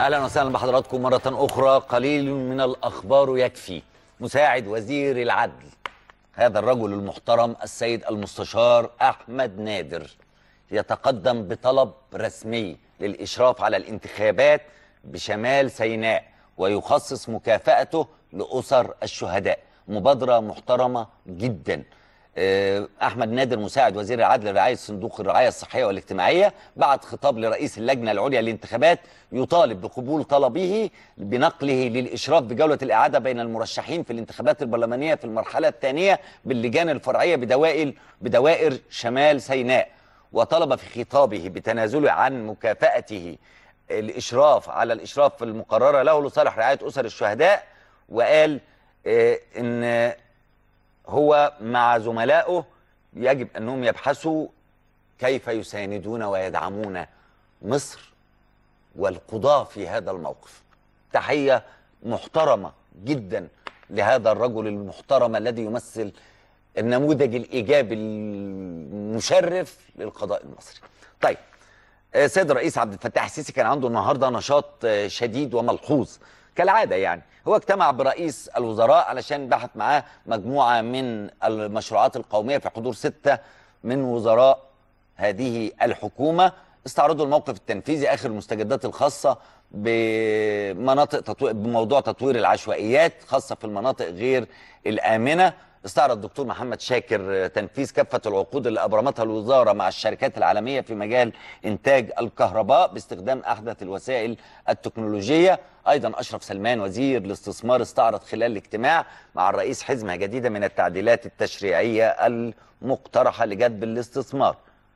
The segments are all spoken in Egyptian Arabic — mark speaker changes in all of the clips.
Speaker 1: اهلا وسهلا بحضراتكم مره اخرى قليل من الاخبار يكفي مساعد وزير العدل هذا الرجل المحترم السيد المستشار احمد نادر يتقدم بطلب رسمي للاشراف على الانتخابات بشمال سيناء ويخصص مكافاته لاسر الشهداء مبادره محترمه جدا آه، احمد نادر مساعد وزير العدل رعايه صندوق الرعايه الصحيه والاجتماعيه بعت خطاب لرئيس اللجنه العليا للانتخابات يطالب بقبول طلبه بنقله للاشراف بجوله الاعاده بين المرشحين في الانتخابات البرلمانيه في المرحله الثانيه باللجان الفرعيه بدوائر بدوائر شمال سيناء وطلب في خطابه بتنازله عن مكافاته الاشراف على الاشراف المقرره له لصالح رعايه اسر الشهداء وقال آه، ان هو مع زملائه يجب انهم يبحثوا كيف يساندون ويدعمون مصر والقضاة في هذا الموقف تحية محترمة جدا لهذا الرجل المحترم الذي يمثل النموذج الإيجابي المشرف للقضاء المصري طيب آه، سيد الرئيس عبد الفتاح السيسي كان عنده النهارده نشاط آه، شديد وملحوظ كالعاده يعني هو اجتمع برئيس الوزراء علشان بحث معاه مجموعه من المشروعات القوميه في حضور سته من وزراء هذه الحكومه استعرضوا الموقف التنفيذي اخر المستجدات الخاصه بمناطق تطوير بموضوع تطوير العشوائيات خاصه في المناطق غير الامنه استعرض الدكتور محمد شاكر تنفيذ كافه العقود اللي ابرمتها الوزاره مع الشركات العالميه في مجال انتاج الكهرباء باستخدام احدث الوسائل التكنولوجيه ايضا اشرف سلمان وزير الاستثمار استعرض خلال الاجتماع مع الرئيس حزمه جديده من التعديلات التشريعيه المقترحه لجذب الاستثمار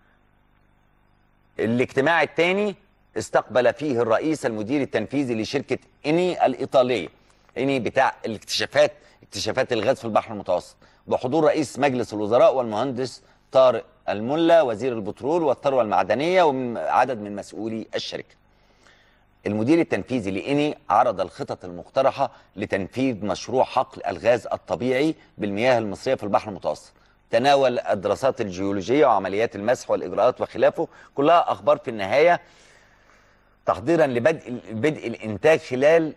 Speaker 1: الاجتماع الثاني استقبل فيه الرئيس المدير التنفيذي لشركه اني الايطاليه اني بتاع الاكتشافات اكتشافات الغاز في البحر المتوسط بحضور رئيس مجلس الوزراء والمهندس طارق الملا وزير البترول والثروه المعدنيه ومن عدد من مسؤولي الشركه المدير التنفيذي لإني عرض الخطط المقترحة لتنفيذ مشروع حقل الغاز الطبيعي بالمياه المصرية في البحر المتوسط تناول الدراسات الجيولوجية وعمليات المسح والإجراءات وخلافه كلها أخبار في النهاية تحضيرا لبدء بدء الإنتاج خلال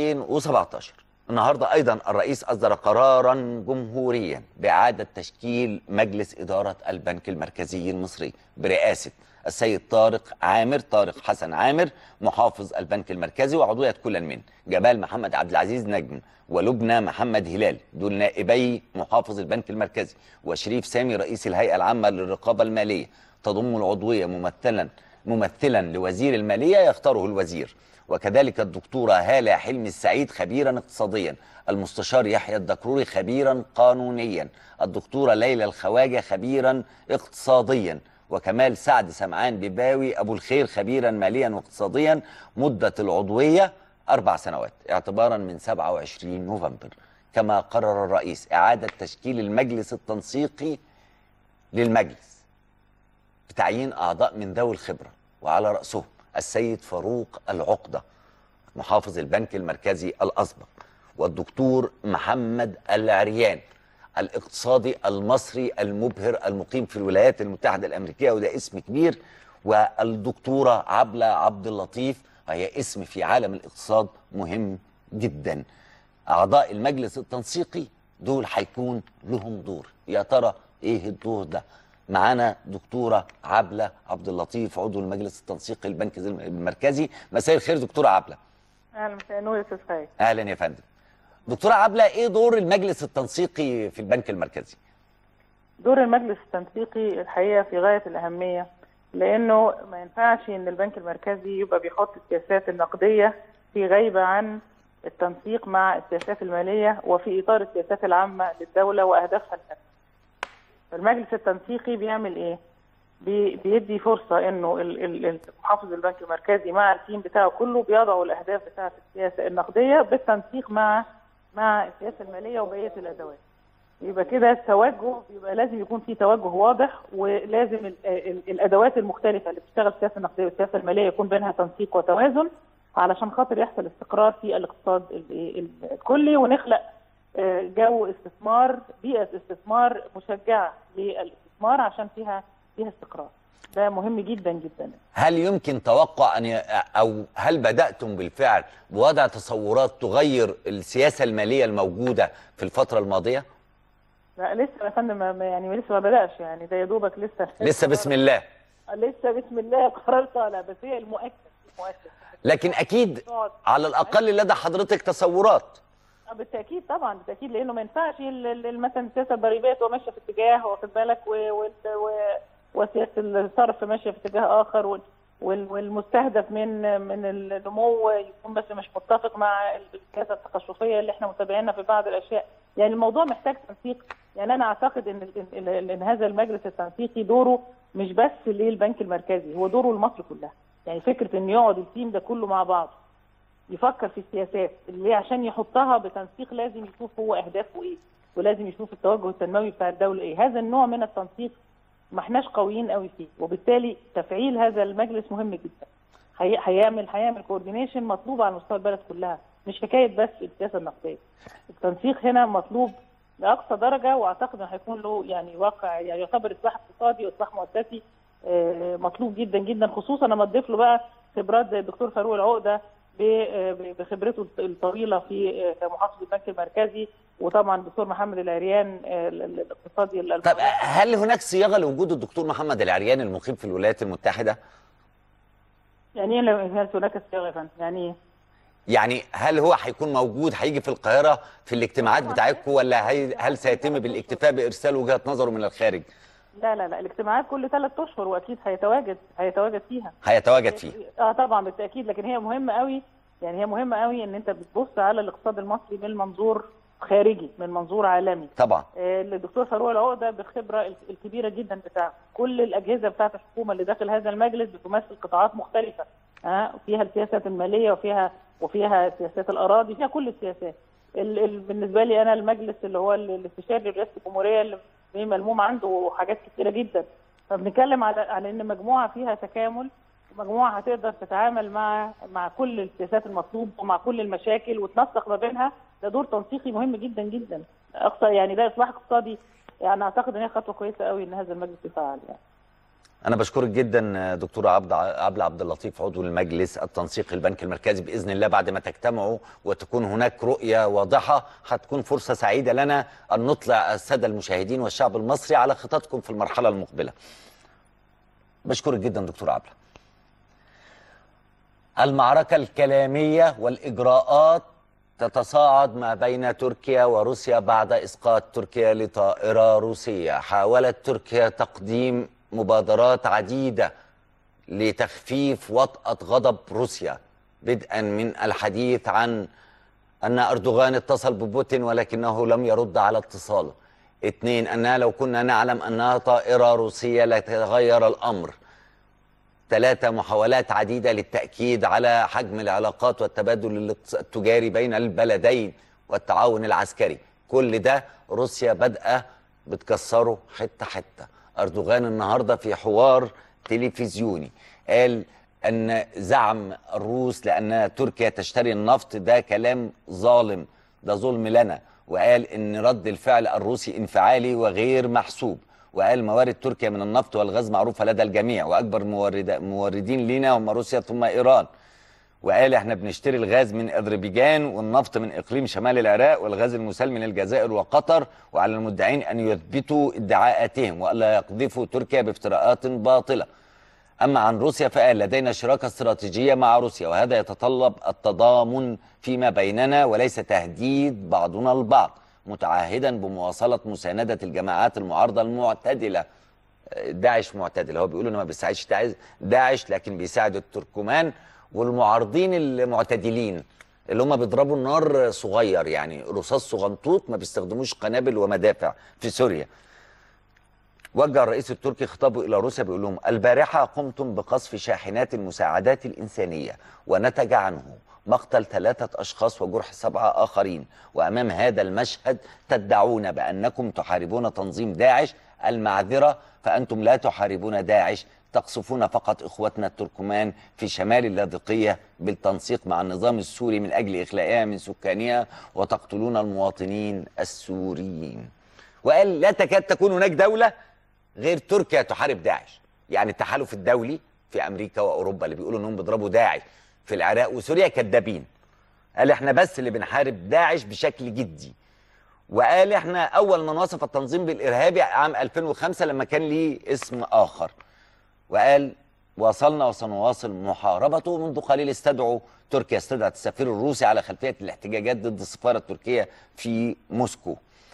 Speaker 1: 2017 النهاردة أيضا الرئيس أصدر قرارا جمهوريا بإعادة تشكيل مجلس إدارة البنك المركزي المصري برئاسة السيد طارق عامر طارق حسن عامر محافظ البنك المركزي وعضوية كل من جمال محمد عبد العزيز نجم ولبنى محمد هلال دول نائبي محافظ البنك المركزي وشريف سامي رئيس الهيئة العامة للرقابة المالية تضم العضوية ممثلا ممثلا لوزير المالية يختاره الوزير وكذلك الدكتورة هالة حلمي السعيد خبيرا اقتصاديا المستشار يحيى الدكروري خبيرا قانونيا الدكتورة ليلى الخواجة خبيرا اقتصاديا وكمال سعد سمعان بباوي أبو الخير خبيرا ماليا واقتصاديا مدة العضوية أربع سنوات اعتبارا من 27 نوفمبر كما قرر الرئيس إعادة تشكيل المجلس التنسيقي للمجلس بتعيين أعضاء من ذوي الخبرة وعلى رأسهم السيد فاروق العقدة محافظ البنك المركزي الأسبق والدكتور محمد العريان الاقتصادي المصري المبهر المقيم في الولايات المتحدة الأمريكية وده اسم كبير والدكتورة عبلة عبد اللطيف وهي اسم في عالم الاقتصاد مهم جدا أعضاء المجلس التنسيقي دول هيكون لهم دور يا ترى إيه الدور ده معانا دكتورة عبلة عبد اللطيف عضو المجلس التنسيقي البنك المركزي مساء الخير دكتورة عبلة
Speaker 2: اهلا مساء النور يا استاذ خالد
Speaker 1: أهلا يا فندم دكتورة عبلة إيه دور المجلس التنسيقي في البنك المركزي
Speaker 2: دور المجلس التنسيقي الحقيقه في غايه الاهميه لانه ما ينفعش ان البنك المركزي يبقى بيحط السياسات النقديه في غيبه عن التنسيق مع السياسات الماليه وفي اطار السياسات العامه للدوله واهدافها الفنيه. المجلس التنسيقي بيعمل ايه؟ بي بيدي فرصه انه ال- ال- ال- محافظ البنك المركزي مع التيم بتاعه كله بيضعوا الاهداف بتاعه السياسه النقديه بالتنسيق مع مع السياسه الماليه وبقيه الادوات. يبقى كده التوجه يبقى لازم يكون في توجه واضح ولازم ال ال الادوات المختلفه اللي بتشتغل السياسه النقديه والسياسه الماليه يكون بينها تنسيق وتوازن علشان خاطر يحصل استقرار في الاقتصاد ال- ال- الكلي ونخلق آه، جو استثمار بيئه استثمار مشجعه للاستثمار عشان فيها فيها استقرار. ده مهم جدا جدا
Speaker 1: هل يمكن توقع ان ي... او هل بداتم بالفعل بوضع تصورات تغير السياسه الماليه الموجوده في الفتره الماضيه
Speaker 2: لا لسه يا فندم ما- ما- يعني لسه ما بداش يعني ده يا دوبك لسه
Speaker 1: لسه بسم الله
Speaker 2: لسه بسم الله القرار طالع بس هي المؤكد المؤكد
Speaker 1: لكن اكيد
Speaker 2: نقعد
Speaker 1: على الاقل لدى حضرتك تصورات
Speaker 2: آه، بالتاكيد طبعا بالتاكيد لانه ما ينفعش ال- ال- مثلا السياسه الضريبيه تبقى ماشيه في اتجاه واخد بالك و- وال- و- وسياسه الصرف ماشيه في اتجاه اخر وال- وال- والمستهدف من من النمو يكون بس مش متفق مع السياسه التقشفيه اللي احنا متابعينها في بعض الاشياء يعني الموضوع محتاج تنسيق يعني انا اعتقد ان ال- ال- ان هذا المجلس التنسيقي دوره مش بس للبنك المركزي هو دوره لمصر كلها يعني فكره ان يقعد التيم ده كله مع بعض يفكر في السياسات اللي عشان يحطها بتنسيق لازم يشوف هو اهدافه ايه ولازم يشوف التوجه التنموي بتاع الدوله ايه هذا النوع من التنسيق ما احناش قويين قوي فيه وبالتالي تفعيل هذا المجلس مهم جدا هي- هيعمل هيعمل كوردينيشن مطلوب على مستوى البلد كلها مش حكايه بس السياسه النقديه التنسيق هنا مطلوب لاقصى درجه واعتقد انه هيكون له يعني واقع يعني يعتبر اصلاح اقتصادي واصلاح مؤسسي آه، مطلوب جدا جدا خصوصا لما تضيف له بقى خبرات زي الدكتور فاروق العقده ب- آه، بخبرته الطويله في آه، محافظه البنك المركزي وطبعا الدكتور محمد العريان آه، ال- ال- الاقتصادي ال-
Speaker 1: طب هل هناك صياغه لوجود الدكتور محمد العريان المقيم في الولايات المتحده
Speaker 2: يعني ايه لو- هل هناك صياغه يا فندم؟ يعني ايه؟
Speaker 1: يعني هل هو هيكون موجود هيجي في القاهره في الاجتماعات
Speaker 2: طبعاً.
Speaker 1: بتاعتكم ولا هي هل سيتم بالاكتفاء بارسال وجهه نظره من الخارج
Speaker 2: لا لا لا الاجتماعات كل ثلاث اشهر واكيد هيتواجد هيتواجد فيها
Speaker 1: هيتواجد فيه
Speaker 2: اه طبعا بالتاكيد لكن هي مهمه قوي يعني هي مهمه قوي ان انت بتبص على الاقتصاد المصري من منظور خارجي من منظور عالمي
Speaker 1: طبعا
Speaker 2: آه، الدكتور فاروق العقده بالخبره ال- الكبيره جدا بتاعته كل الاجهزه بتاعه الحكومه اللي داخل هذا المجلس بتمثل قطاعات مختلفه ها فيها السياسات الماليه وفيها وفيها سياسات الاراضي فيها كل السياسات ال ال بالنسبه لي انا المجلس اللي هو ال- الاستشاري لرئاسه الجمهوريه اللي اللي ملموم عنده حاجات كتيره جدا فبنتكلم على على ان مجموعه فيها تكامل مجموعه هتقدر تتعامل مع مع كل السياسات المطلوبه ومع كل المشاكل وتنسق ما بينها ده دور تنسيقي مهم جدا جدا اقصى يعني ده اصلاح اقتصادي يعني اعتقد ان هي خطوه كويسه قوي ان هذا المجلس يفعل يعني
Speaker 1: انا بشكرك جدا دكتوره عبد عبد عبد اللطيف عضو المجلس التنسيقي البنك المركزي باذن الله بعد ما تجتمعوا وتكون هناك رؤيه واضحه هتكون فرصه سعيده لنا ان نطلع الساده المشاهدين والشعب المصري على خططكم في المرحله المقبله بشكرك جدا دكتور عبله المعركه الكلاميه والاجراءات تتصاعد ما بين تركيا وروسيا بعد اسقاط تركيا لطائره روسيه حاولت تركيا تقديم مبادرات عديده لتخفيف وطأة غضب روسيا بدءا من الحديث عن أن أردوغان اتصل ببوتين ولكنه لم يرد على اتصاله اثنين أننا لو كنا نعلم أنها طائرة روسية لتغير الأمر ثلاثة محاولات عديدة للتأكيد على حجم العلاقات والتبادل الاقتص- التجاري بين البلدين والتعاون العسكري كل ده روسيا بادئة بتكسره حتة حتة أردوغان النهاردة في حوار تلفزيوني قال أن زعم الروس لأن تركيا تشتري النفط ده كلام ظالم ده ظلم لنا وقال ان رد الفعل الروسي انفعالي وغير محسوب وقال موارد تركيا من النفط والغاز معروفه لدى الجميع واكبر مورد موردين لينا هم روسيا ثم ايران وقال احنا بنشتري الغاز من اذربيجان والنفط من اقليم شمال العراق والغاز المسال من الجزائر وقطر وعلى المدعين ان يثبتوا ادعاءاتهم والا يقذفوا تركيا بافتراءات باطله أما عن روسيا فقال لدينا شراكة استراتيجية مع روسيا وهذا يتطلب التضامن فيما بيننا وليس تهديد بعضنا البعض متعهدا بمواصلة مساندة الجماعات المعارضة المعتدلة داعش معتدلة هو بيقول انه ما بيساعدش داعش- داعش لكن بيساعد التركمان والمعارضين المعتدلين اللي هم بيضربوا النار صغير يعني رصاص صغنطوط ما بيستخدموش قنابل ومدافع في سوريا وجه الرئيس التركي خطابه الى روسيا بيقول لهم البارحه قمتم بقصف شاحنات المساعدات الانسانيه ونتج عنه مقتل ثلاثه اشخاص وجرح سبعه اخرين وامام هذا المشهد تدعون بانكم تحاربون تنظيم داعش المعذره فانتم لا تحاربون داعش تقصفون فقط اخوتنا التركمان في شمال اللاذقيه بالتنسيق مع النظام السوري من اجل اخلاءها من سكانها وتقتلون المواطنين السوريين وقال لا تكاد تكون هناك دوله غير تركيا تحارب داعش يعني التحالف الدولي في امريكا واوروبا اللي بيقولوا انهم بيضربوا داعش في العراق وسوريا كذابين قال احنا بس اللي بنحارب داعش بشكل جدي وقال احنا اول من وصف التنظيم بالارهابي عام 2005 لما كان ليه اسم اخر وقال واصلنا وسنواصل محاربته منذ قليل استدعوا تركيا استدعت السفير الروسي على خلفيه الاحتجاجات ضد السفاره التركيه في موسكو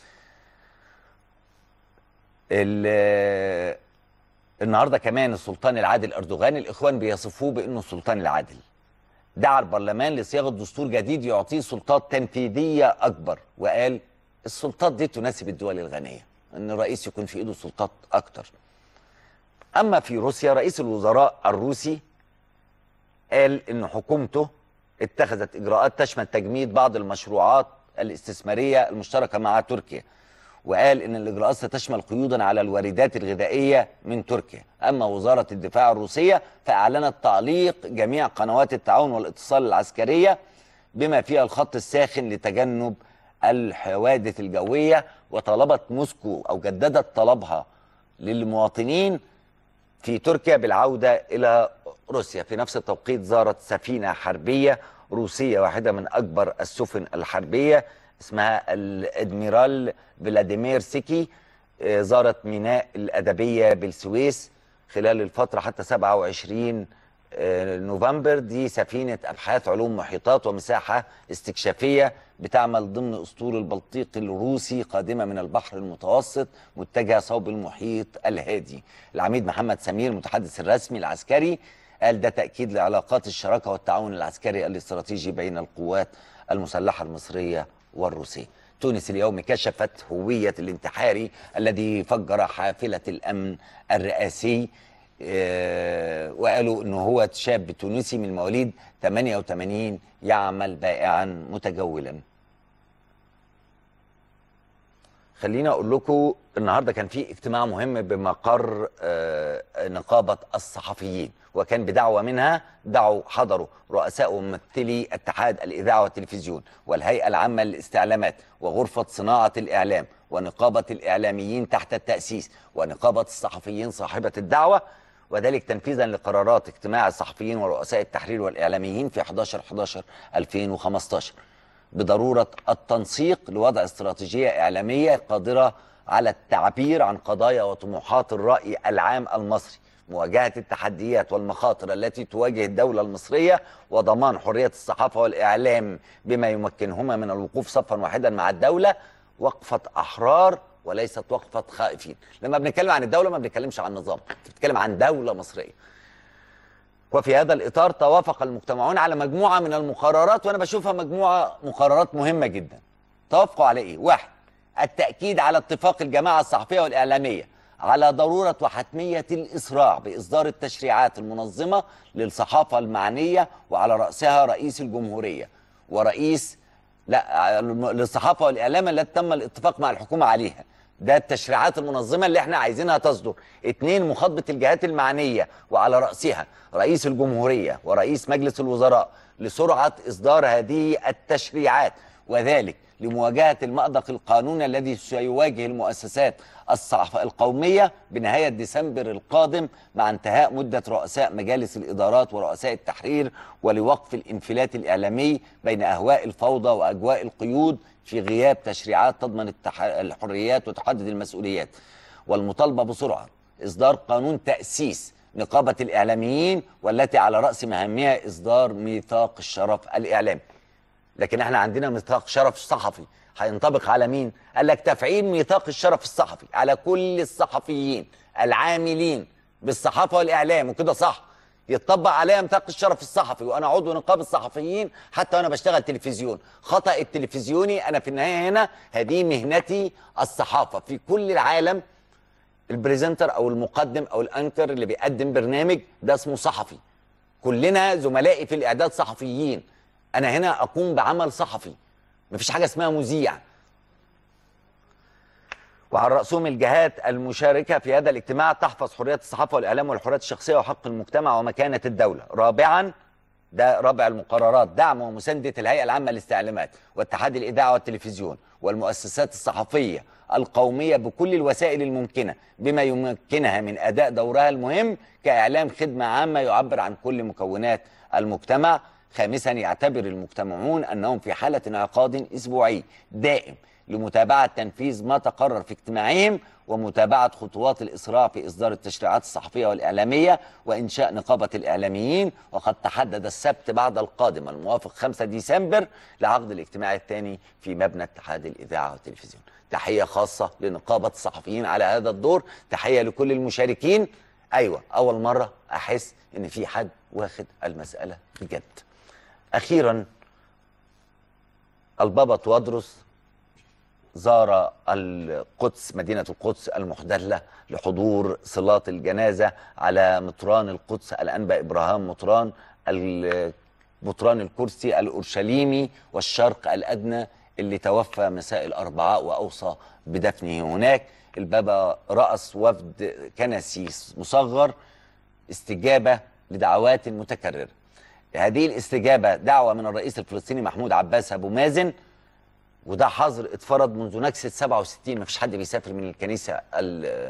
Speaker 1: ال- النهارده كمان السلطان العادل اردوغان الاخوان بيصفوه بانه السلطان العادل دعا البرلمان لصياغه دستور جديد يعطيه سلطات تنفيذيه اكبر وقال السلطات دي تناسب الدول الغنيه ان الرئيس يكون في ايده سلطات اكتر اما في روسيا رئيس الوزراء الروسي قال ان حكومته اتخذت اجراءات تشمل تجميد بعض المشروعات الاستثماريه المشتركه مع تركيا وقال ان الاجراءات ستشمل قيودا على الواردات الغذائيه من تركيا اما وزاره الدفاع الروسيه فاعلنت تعليق جميع قنوات التعاون والاتصال العسكريه بما فيها الخط الساخن لتجنب الحوادث الجويه وطلبت موسكو او جددت طلبها للمواطنين في تركيا بالعودة إلى روسيا في نفس التوقيت زارت سفينة حربية روسية واحدة من أكبر السفن الحربية اسمها الادميرال فلاديمير سيكي آه، زارت ميناء الأدبية بالسويس خلال الفترة حتى 27 آه، نوفمبر دي سفينة أبحاث علوم محيطات ومساحة استكشافية بتعمل ضمن أسطول البلطيق الروسي قادمة من البحر المتوسط متجهة صوب المحيط الهادي العميد محمد سمير المتحدث الرسمي العسكري قال ده تأكيد لعلاقات الشراكة والتعاون العسكري الاستراتيجي بين القوات المسلحة المصرية والروسية تونس اليوم كشفت هوية الانتحاري الذي فجر حافلة الأمن الرئاسي آه، وقالوا انه هو شاب تونسي من مواليد 88 يعمل بائعا متجولا خليني اقول لكم النهارده كان في اجتماع مهم بمقر آه، نقابه الصحفيين وكان بدعوه منها دعوا حضروا رؤساء وممثلي اتحاد الاذاعه والتلفزيون والهيئه العامه للاستعلامات وغرفه صناعه الاعلام ونقابه الاعلاميين تحت التاسيس ونقابه الصحفيين صاحبه الدعوه وذلك تنفيذا لقرارات اجتماع الصحفيين ورؤساء التحرير والاعلاميين في 11 11 2015 بضروره التنسيق لوضع استراتيجيه اعلاميه قادره على التعبير عن قضايا وطموحات الراي العام المصري مواجهه التحديات والمخاطر التي تواجه الدوله المصريه وضمان حريه الصحافه والاعلام بما يمكنهما من الوقوف صفا واحدا مع الدوله وقفه احرار وليست وقفه خائفين لما بنتكلم عن الدوله ما بنتكلمش عن نظام بنتكلم عن دوله مصريه وفي هذا الإطار توافق المجتمعون على مجموعة من المقررات وأنا بشوفها مجموعة مقررات مهمة جدا توافقوا على إيه؟ واحد التأكيد على اتفاق الجماعة الصحفية والإعلامية على ضرورة وحتمية الإسراع بإصدار التشريعات المنظمة للصحافة المعنية وعلى رأسها رئيس الجمهورية ورئيس لا للصحافة والإعلام التي تم الاتفاق مع الحكومة عليها ده التشريعات المنظمة اللي احنا عايزينها تصدر اتنين مخاطبة الجهات المعنية وعلى رأسها رئيس الجمهورية ورئيس مجلس الوزراء لسرعة إصدار هذه التشريعات وذلك لمواجهة المأزق القانوني الذي سيواجه المؤسسات الصحف القومية بنهاية ديسمبر القادم مع انتهاء مدة رؤساء مجالس الإدارات ورؤساء التحرير ولوقف الانفلات الإعلامي بين أهواء الفوضى وأجواء القيود في غياب تشريعات تضمن التح... الحريات وتحدد المسؤوليات والمطالبة بسرعة إصدار قانون تأسيس نقابة الإعلاميين والتي على رأس مهامها إصدار ميثاق الشرف الإعلامي لكن احنا عندنا ميثاق شرف صحفي هينطبق على مين؟ قال لك تفعيل ميثاق الشرف الصحفي على كل الصحفيين العاملين بالصحافه والاعلام وكده صح يتطبق عليها ميثاق الشرف الصحفي وانا عضو نقابه الصحفيين حتى وانا بشتغل تلفزيون خطا التلفزيوني انا في النهايه هنا هذه مهنتي الصحافه في كل العالم البريزنتر او المقدم او الانكر اللي بيقدم برنامج ده اسمه صحفي كلنا زملائي في الاعداد صحفيين انا هنا اقوم بعمل صحفي مفيش حاجه اسمها مذيع وعلى رأسهم الجهات المشاركة في هذا الاجتماع تحفظ حرية الصحافة والإعلام والحريات الشخصية وحق المجتمع ومكانة الدولة رابعا ده رابع المقررات دعم ومساندة الهيئة العامة للاستعلامات واتحاد الإذاعة والتلفزيون والمؤسسات الصحفية القومية بكل الوسائل الممكنة بما يمكنها من أداء دورها المهم كإعلام خدمة عامة يعبر عن كل مكونات المجتمع خامسا يعتبر المجتمعون أنهم في حالة انعقاد أسبوعي دائم لمتابعة تنفيذ ما تقرر في اجتماعهم ومتابعة خطوات الإسراع في إصدار التشريعات الصحفية والإعلامية وإنشاء نقابة الإعلاميين وقد تحدد السبت بعد القادم الموافق 5 ديسمبر لعقد الاجتماع الثاني في مبنى اتحاد الإذاعة والتلفزيون تحية خاصة لنقابة الصحفيين على هذا الدور تحية لكل المشاركين أيوة أول مرة أحس إن في حد واخد المسألة بجد أخيرا البابا توادرس زار القدس مدينة القدس المحتلة لحضور صلاة الجنازة على مطران القدس الأنبا إبراهام مطران ال- مطران الكرسي الأورشليمي والشرق الأدنى اللي توفى مساء الأربعاء وأوصى بدفنه هناك البابا رأس وفد كنسي مصغر استجابة لدعوات متكررة هذه الاستجابة دعوة من الرئيس الفلسطيني محمود عباس أبو مازن وده حظر اتفرض منذ نكسة 67 مفيش حد بيسافر من الكنيسة ال-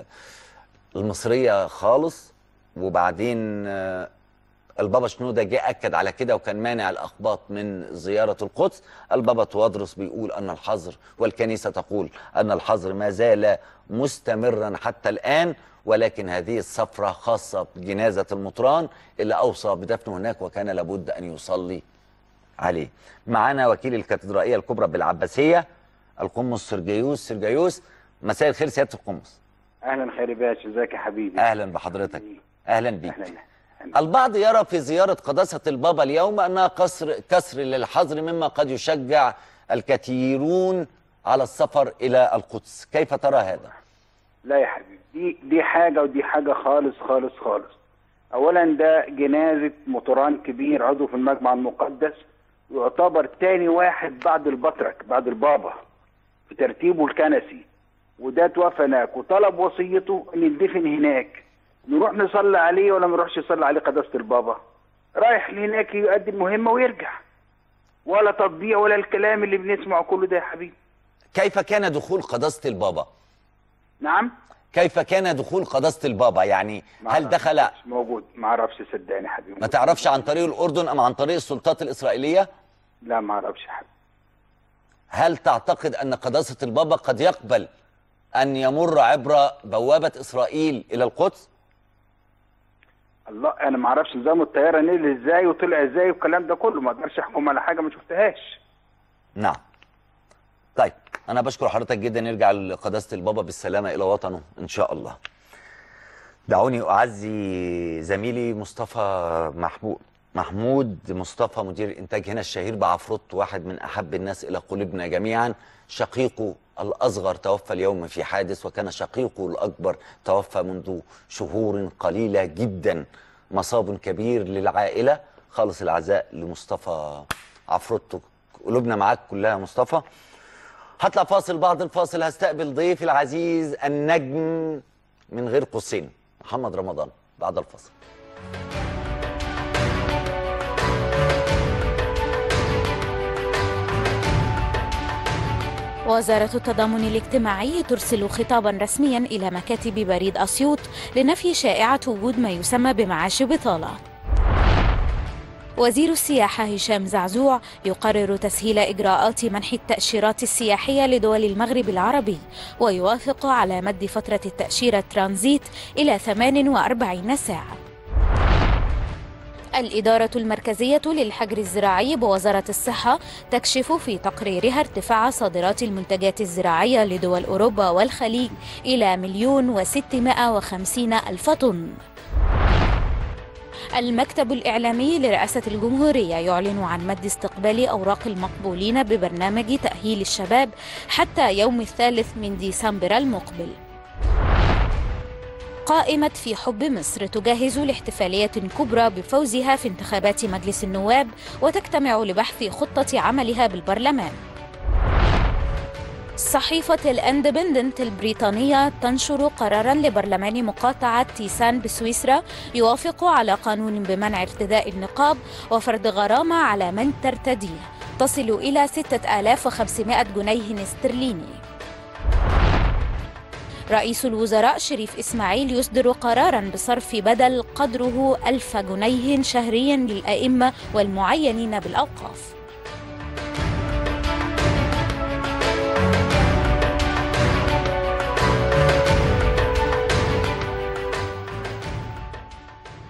Speaker 1: المصرية خالص وبعدين آه، البابا شنودة جه أكد على كده وكان مانع الأخباط من زيارة القدس البابا توادرس بيقول أن الحظر والكنيسة تقول أن الحظر ما زال مستمرا حتى الآن ولكن هذه السفرة خاصة بجنازة المطران اللي أوصى بدفنه هناك وكان لابد أن يصلي عليه معانا وكيل الكاتدرائية الكبرى بالعباسية القمص سرجيوس سرجيوس مساء الخير سيادة القمص
Speaker 3: اهلا خير باشا ازيك يا حبيبي
Speaker 1: أهلا بحضرتك أهلا بيك
Speaker 3: اهلا أهلاً.
Speaker 1: البعض يرى في زيارة قداسة البابا اليوم أنها كسر كسر للحظر مما قد يشجع الكثيرون على السفر إلى القدس كيف ترى هذا؟
Speaker 3: لا يا حبيبي دي دي حاجه ودي حاجه خالص خالص خالص اولا ده جنازه مطران كبير عضو في المجمع المقدس يعتبر تاني واحد بعد البطرك بعد البابا في ترتيبه الكنسي وده توفى هناك وطلب وصيته ان يدفن هناك نروح نصلي عليه ولا ما نروحش نصلي عليه قداسه البابا رايح هناك يؤدي المهمه ويرجع ولا تطبيع ولا الكلام اللي بنسمعه كله ده يا حبيبي
Speaker 1: كيف كان دخول قداسة البابا؟
Speaker 3: نعم
Speaker 1: كيف كان دخول قداسة البابا؟ يعني
Speaker 3: ما
Speaker 1: هل
Speaker 3: أعرفش،
Speaker 1: دخل
Speaker 3: مش موجود ما اعرفش صدقني يا حبيبي
Speaker 1: ما تعرفش عن طريق الأردن أم عن طريق السلطات الإسرائيلية؟
Speaker 3: لا ما اعرفش يا حبيبي
Speaker 1: هل تعتقد أن قداسة البابا قد يقبل أن يمر عبر بوابة إسرائيل إلى القدس؟
Speaker 3: الله انا ما اعرفش نظام الطياره نزل ازاي وطلع ازاي والكلام ده كله ما اقدرش احكم على حاجه ما شفتهاش
Speaker 1: نعم طيب أنا بشكر حضرتك جدا نرجع لقداسة البابا بالسلامة إلى وطنه إن شاء الله دعوني أعزي زميلي مصطفى محمود محمود مصطفى مدير الإنتاج هنا الشهير بعفروت واحد من أحب الناس إلى قلوبنا جميعا شقيقه الأصغر توفى اليوم في حادث وكان شقيقه الأكبر توفى منذ شهور قليلة جدا مصاب كبير للعائلة خالص العزاء لمصطفى عفروت قلوبنا معاك كلها يا مصطفى هطلع فاصل بعد الفاصل هستقبل ضيفي العزيز النجم من غير قوسين محمد رمضان بعد الفاصل
Speaker 4: وزارة التضامن الاجتماعي ترسل خطابا رسميا إلى مكاتب بريد أسيوط لنفي شائعة وجود ما يسمى بمعاش بطالة وزير السياحة هشام زعزوع يقرر تسهيل إجراءات منح التأشيرات السياحية لدول المغرب العربي ويوافق على مد فترة التأشيرة ترانزيت إلى 48 ساعة الإدارة المركزية للحجر الزراعي بوزارة الصحة تكشف في تقريرها ارتفاع صادرات المنتجات الزراعية لدول أوروبا والخليج إلى مليون وستمائة وخمسين ألف طن المكتب الإعلامي لرئاسة الجمهورية يعلن عن مد استقبال أوراق المقبولين ببرنامج تأهيل الشباب حتى يوم الثالث من ديسمبر المقبل قائمة في حب مصر تجهز لاحتفالية كبرى بفوزها في انتخابات مجلس النواب وتجتمع لبحث خطة عملها بالبرلمان صحيفة الاندبندنت البريطانية تنشر قرارا لبرلمان مقاطعة تيسان بسويسرا يوافق على قانون بمنع ارتداء النقاب وفرض غرامة على من ترتديه تصل إلى 6500 جنيه استرليني رئيس الوزراء شريف إسماعيل يصدر قرارا بصرف بدل قدره ألف جنيه شهريا للأئمة والمعينين بالأوقاف